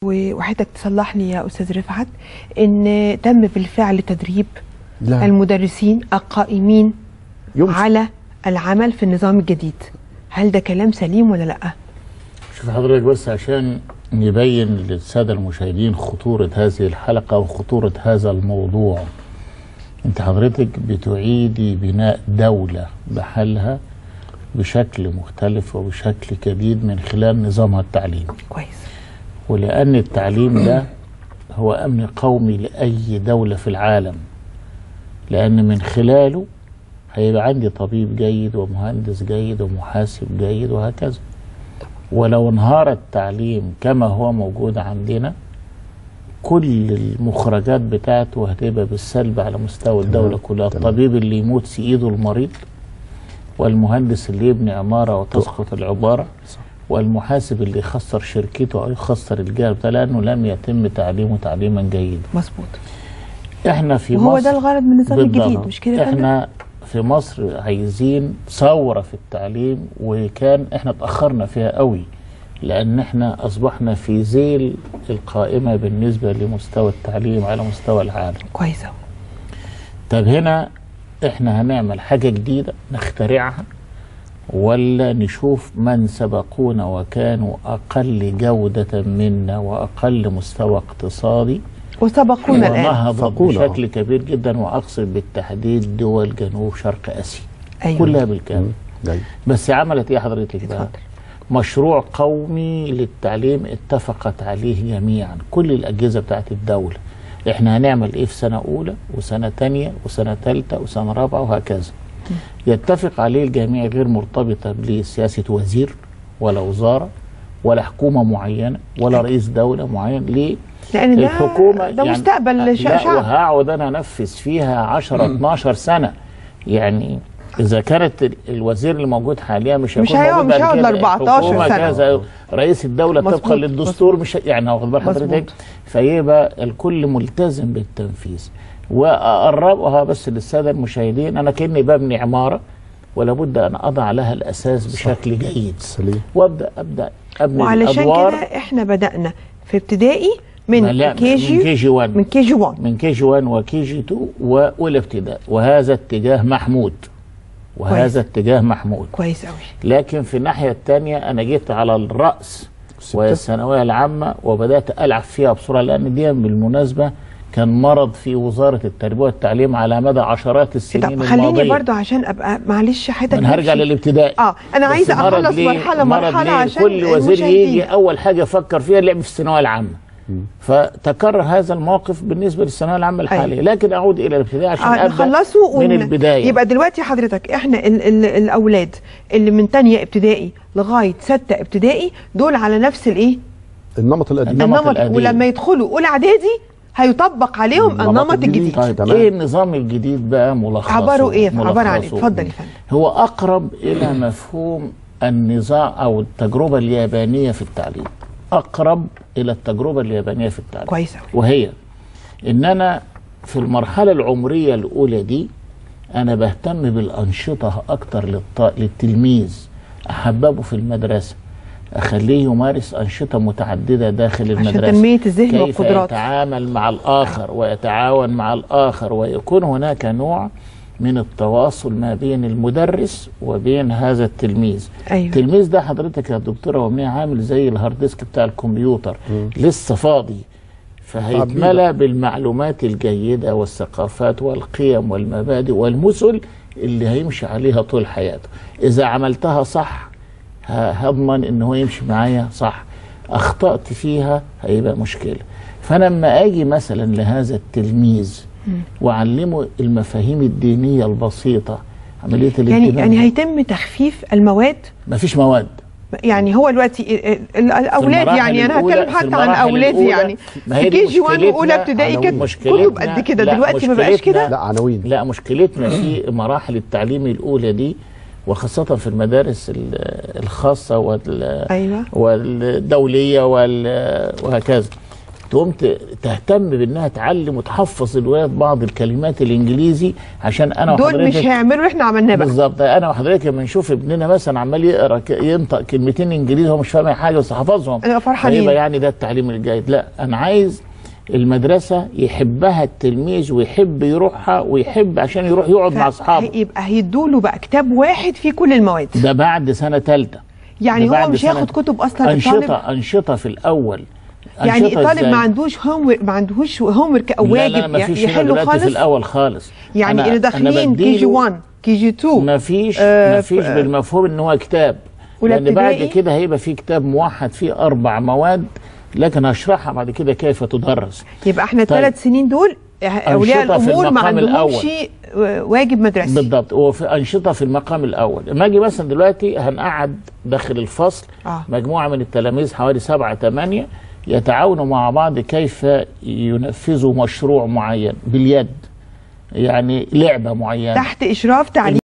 وحضرتك تصلحني يا استاذ رفعت ان تم بالفعل تدريب لا المدرسين القائمين يمكن. على العمل في النظام الجديد هل ده كلام سليم ولا لا شوف حضرتك بس عشان نبين للسادة المشاهدين خطورة هذه الحلقة وخطورة هذا الموضوع انت حضرتك بتعيدي بناء دولة بحالها بشكل مختلف وبشكل جديد من خلال نظامها التعليمي كويس ولأن التعليم ده هو أمن قومي لأي دولة في العالم لأن من خلاله هيبقى عندي طبيب جيد ومهندس جيد ومحاسب جيد وهكذا ولو انهار التعليم كما هو موجود عندنا كل المخرجات بتاعته هتبقى بالسلب على مستوى الدولة كلها تمام. الطبيب اللي يموت في ايده المريض والمهندس اللي يبني عمارة وتسقط العبارة والمحاسب اللي يخسر شركته أو يخسر الجهة بتاعه لأنه لم يتم تعليمه تعليما جيدا مظبوط احنا في وهو مصر ده الغرض من النظام بالضبط. الجديد مش كده يا فندم؟ احنا في مصر عايزين ثوره في التعليم وكان احنا اتاخرنا فيها قوي لان احنا اصبحنا في ذيل القائمه بالنسبه لمستوى التعليم على مستوى العالم كويس أوي. طب هنا احنا هنعمل حاجه جديده نخترعها ولا نشوف من سبقونا وكانوا اقل جوده منا واقل مستوى اقتصادي وسبقونا الان ونهضت سبقونا. بشكل كبير جدا واقصد بالتحديد دول جنوب شرق اسيا أيوة. كلها بالكامل جيد بس عملت ايه حضرتك بقى؟ اتفضل. مشروع قومي للتعليم اتفقت عليه جميعا كل الاجهزه بتاعت الدوله احنا هنعمل ايه في سنه اولى وسنه تانية وسنه ثالثه وسنه رابعه وهكذا يتفق عليه الجميع غير مرتبطه بسياسه وزير ولا وزاره ولا حكومه معينه ولا رئيس دوله معين ليه لان ده الحكومه ده مستقبل شا- لا شعب وهقعد انا انفذ فيها 10 12 سنه يعني اذا كانت ال- الوزير اللي موجود حاليا مش مش هيكون هيقعد- موجود مش بعد هيقعد كده. 14 الحكومة سنة. كذا رئيس الدوله مظبوط، طبقا للدستور مش يعني واخد بال مظبوط. حضرتك فيبقى الكل ملتزم بالتنفيذ واقربها بس للساده المشاهدين انا كاني ببني عماره ولا بد ان اضع لها الاساس بشكل جيد سليم وابدا ابدا ابني وعلشان الادوار كده احنا بدانا في ابتدائي من لا، كي من جي كي جي 1 من كي جي 1 من كي جي 1 وكي جي 2 واولى ابتداء وهذا اتجاه محمود وهذا كويس. اتجاه محمود كويس قوي لكن في الناحيه الثانيه انا جيت على الراس الستة. وهي الثانويه العامه وبدات العب فيها بسرعه لان دي بالمناسبه كان مرض في وزاره التربيه والتعليم على مدى عشرات السنين طب خليني الماضيه برضو عشان ابقى معلش حضرتك من هرجع نمشي. للابتدائي اه انا بس عايزه مرض اخلص ليه؟ مرحله مرض مرحله ليه؟ عشان كل وزير المشاهدين. يجي اول حاجه يفكر فيها اللعب في الثانويه العامه فتكرر هذا الموقف بالنسبه للثانويه العامه الحاليه لكن اعود الى الابتدائي عشان آه ابدا نخلصه من ون- البدايه يبقى دلوقتي حضرتك احنا ال ال الاولاد اللي من تانية ابتدائي لغايه ستة ابتدائي دول على نفس الايه النمط القديم النمط القديم. ولما يدخلوا اولى اعدادي هيطبق عليهم النمط النمط الجديد. الجديد طيب تمام. ايه النظام الجديد بقى ملخصه عباره ايه عباره عن ايه ملخصه. اتفضل يا فندم هو اقرب الى مفهوم النظام او التجربه اليابانيه في التعليم اقرب الى التجربه اليابانيه في التعليم كويس قوي وهي ان انا في المرحله العمريه الاولى دي انا بهتم بالانشطه اكتر للط... للتلميذ احببه في المدرسه اخليه يمارس انشطه متعدده داخل المدرسه تنمية الذهن كيف والقدرات. يتعامل مع الاخر ويتعاون مع الاخر ويكون هناك نوع من التواصل ما بين المدرس وبين هذا التلميذ أيوة. التلميذ ده حضرتك يا دكتوره ومية عامل زي الهارد ديسك بتاع الكمبيوتر لسه فاضي فهيتملى بالمعلومات الجيدة والثقافات والقيم والمبادئ والمثل اللي هيمشي عليها طول حياته إذا عملتها صح ه- هضمن إن هو يمشي معايا صح أخطأت فيها هيبقى مشكلة فأنا لما أجي مثلا لهذا التلميذ وأعلمه المفاهيم الدينية البسيطة عملية يعني الانتباه يعني هيتم تخفيف المواد مفيش مواد يعني هو دلوقتي ال- ال- الاولاد المراحل يعني انا الأولى- هتكلم في حتى عن المراحل اولادي الأولى يعني ما هي في دي كي جي 1 مشكلتنا. واولى ابتدائي كانت مشكلتنا- كتب قد كده لا، دلوقتي ما بقاش مشكلتنا- كده لا عناوين لا مشكلتنا في مراحل التعليم الاولى دي وخاصة في المدارس ال- الخاصة وال ايوه والدولية وال- وهكذا تقوم ت- تهتم بانها تعلم وتحفظ الولاد بعض الكلمات الانجليزي عشان انا دول مش وحضرتك هيعملوا اللي احنا عملناه بقى بالظبط انا وحضرتك لما نشوف ابننا مثلا عمال يقرا ك- ينطق كلمتين انجليزي هو مش فاهم أي حاجه بس حافظهم أيوة، فرحانين. فيبقى يعني ده التعليم الجيد لا انا عايز المدرسه يحبها التلميذ ويحب يروحها ويحب عشان يروح يقعد مع اصحابه يبقى هيدوا له بقى كتاب واحد فيه كل المواد ده بعد سنه ثالثه يعني ده هو بعد مش سنة. هياخد كتب اصلا انشطه الطالب انشطه في الاول يعني أنشطة الطالب إزاي؟ ما عندوش هوم ما عندوش هوم ورك او لا لا واجب ما فيش هنا يحله دلوقتي خالص في الاول خالص يعني أنا- اللي أنا داخلين كي جي بديله- 1 كي جي 2 ما فيش آه، ما فيش ف- بالمفهوم ان هو كتاب أولى لان بعد ابتدائي؟ كده هيبقى في كتاب موحد فيه اربع مواد لكن هشرحها بعد كده كيف تدرس يبقى احنا طيب. الثلاث سنين دول اولياء أنشطة في الامور ما المقام عندهمش واجب مدرسي بالضبط وفي انشطه في المقام الاول لما اجي مثلا دلوقتي هنقعد داخل الفصل آه. مجموعه من التلاميذ حوالي سبعة ثمانية يتعاونوا مع بعض كيف ينفذوا مشروع معين باليد يعني لعبه معينه تحت اشراف تعليم